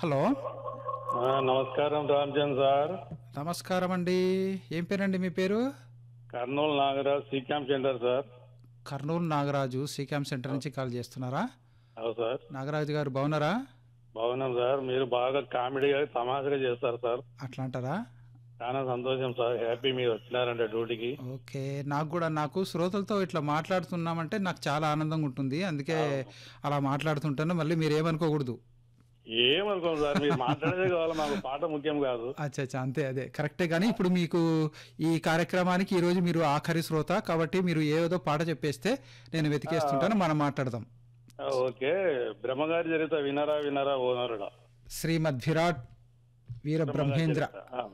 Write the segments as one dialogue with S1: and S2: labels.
S1: Hello
S2: ఆ, నమస్కారం Ramchand sir
S1: నమస్కారం అండి ఏం పేరండి మీ పేరు
S2: Kurnool Nagaraj C camp centre sir
S1: Kurnool Nagaraju C camp centre నుంచి కాల్ చేస్తున్నారా
S2: అవును సార్
S1: నాగరాజు గారు బాగున్నారా
S2: బాగున్నాం సార్ మీరు బాగా కామెడీగా తమాషగా చేస్తారు సార్
S1: అట్లా అంటారా
S2: చాలా సంతోషం సార్ హ్యాపీ మీరు వచ్చినారంటే డ్యూటీకి
S1: ఓకే నాకు కూడా నాకు శ్రోతలతో ఇట్లా మాట్లాడుతున్నామంటే నాకు చాలా ఆనందంగా ఉంటుంది అందుకే అలా మాట్లాడుతుంటాను మళ్ళీ మీరు ఏమనుకోకూడదు
S2: ఏమనుకోం సార్ మీరు మాట్లాడేదే కావాలి మాకు పాట ముఖ్యం కాదు
S1: అచ్చా అచ్చా అంతే అదే కరెక్టే కానీ ఇప్పుడు మీకు ఈ కార్యక్రమానికి ఈరోజు మీరు ఆఖరి శ్రోత కాబట్టి మీరు ఏదో పాట చెప్పేస్తే నేను వెతికేస్తుంటాను మనం మాట్లాడదాం
S2: ఆ, ఓకే బ్రహ్మగారి చరిత్ర వినరా వినరా ఓనరుడా
S1: శ్రీమద్ విరాట్ వీర బ్రహ్మేంద్ర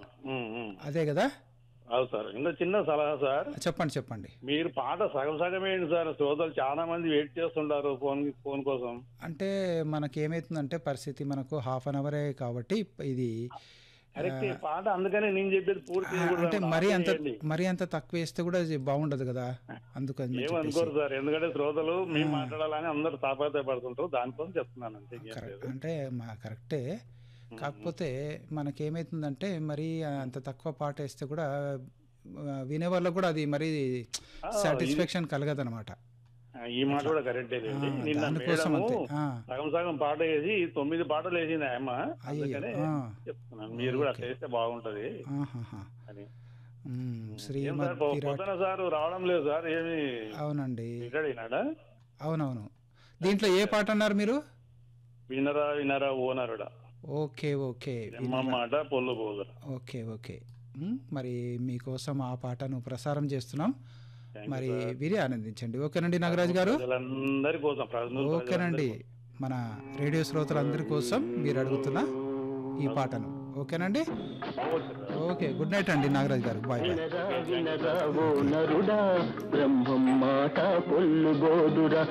S1: అదే కదా
S2: అవును సార్ ఇంకా చిన్న సలహా సార్
S1: చెప్పండి చెప్పండి
S2: మీరు పాట సగం సగమేంటి సార్ శ్రోతలు చాలా మంది వెయిట్ చేస్తుంటారు ఫోన్ ఫోన్ కోసం
S1: అంటే మనకి ఏమవుతుందంటే పరిస్థితి మనకు హాఫ్ అన్ అవరే కాబట్టి ఇది
S2: కరెక్ట్ పాట అందుకనే నేను చెప్పేది పూర్తి చేయకూడదు
S1: అంటే
S2: అన్న.
S1: మరీ అంత
S2: చేయండి.
S1: మరీ అంత తక్కువ వేస్తే కూడా అది బాగుండదు కదా అందుకని చెప్పేసి
S2: ఏమనుకోరు సార్ ఎందుకంటే శ్రోతలు మేము మాట్లాడాలని అందరు తాపత్రయ పడుతుంటారు దానికోసం చెప్తున్నాను అంతే ఇంకేం లేదు.
S1: కరెక్ట్ అంటే మా కరెక్టే కాకపోతే మనకేమవుతుందంటే మరీ అంత తక్కువ పాట వేస్తే కూడా ఆ, వినే వాళ్ళకు కూడా అది మరీ సాటిస్ఫాక్షన్ కలగదనమాట
S2: ఆ, ఈ మాట కూడా కరెక్టే లేండి
S1: ఆ,
S2: నిన్న
S1: దానికోసం
S2: మేడము
S1: అంతే. ఆ.
S2: సగం సగం పాట వేసి తొమ్మిది పాటలు వేసింది ఆయమ్మ
S1: అయ్యో
S2: అందుకనే
S1: ఆ,
S2: చెప్తున్నాను మీరు కూడా అట్లా వేస్తే బాగుంటది
S1: ఆహాహా.
S2: అని
S1: మ్మ్.
S2: ఏం
S1: శ్రీమద్
S2: సార్ పొ-
S1: విరాట్
S2: పొద్దున సార్ రావడం లేదు సార్ ఏమి
S1: అవునండి
S2: వినడినాడా
S1: అవునవును దీంట్లో ఏ పాట అన్నారు మీరు
S2: వినరా వినరా ఓనరుడా
S1: ఓకే ఓకే
S2: ఎమ్మ మాట పొల్లు పోదురా
S1: ఓకే ఓకే మ్మ్. మరి మీకోసం ఆ పాటను ప్రసారం చేస్తున్నాం మరి విని ఆనందించండి ఓకేనండి నాగరాజు గారు
S2: ప్రజలందరి కోసం ప్రజలు
S1: ఓకేనండి మన రేడియో శ్రోతలందరి కోసం మీరు అడుగుతున్న ఈ పాటను ఓకేనండి ఓకే గుడ్ నైట్ అండి నాగరాజు గారు బాయ్ బాయ్
S3: వినరా వినరా ఓ నరుడా బ్రహ్మం మాట పొల్లు బోదురా